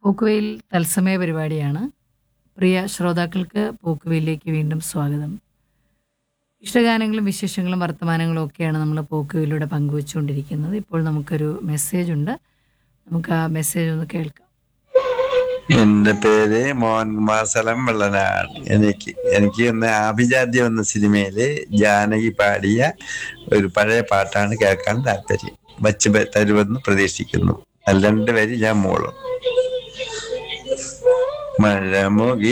പോക്കുവെയിൽ തത്സമയ പരിപാടിയാണ് പ്രിയ ശ്രോതാക്കൾക്ക് പോക്കുവെയിലേക്ക് വീണ്ടും സ്വാഗതം ഇഷ്ടഗാനങ്ങളും വിശേഷങ്ങളും വർത്തമാനങ്ങളും ഒക്കെയാണ് നമ്മൾ പോക്കുവെയിലൂടെ പങ്കുവച്ചുകൊണ്ടിരിക്കുന്നത് ഇപ്പോൾ നമുക്കൊരു മെസ്സേജ് ഉണ്ട് നമുക്ക് ആ മെസ്സേജ് ഒന്ന് കേൾക്കാം എന്റെ പേര് മോഹൻകുമാർ സ്ഥലം വെള്ളനാട് എനിക്ക് എനിക്ക് ഒന്ന് ആഭിജാത്യം എന്ന സിനിമയില് ജാനകി പാടിയ ഒരു പഴയ പാട്ടാണ് കേൾക്കാൻ താല്പര്യം വച്ച് ബ- തരുമെന്ന് പ്രതീക്ഷിക്കുന്നു അത് രണ്ട് വരി ഞാൻ മൂളും മഴമുകി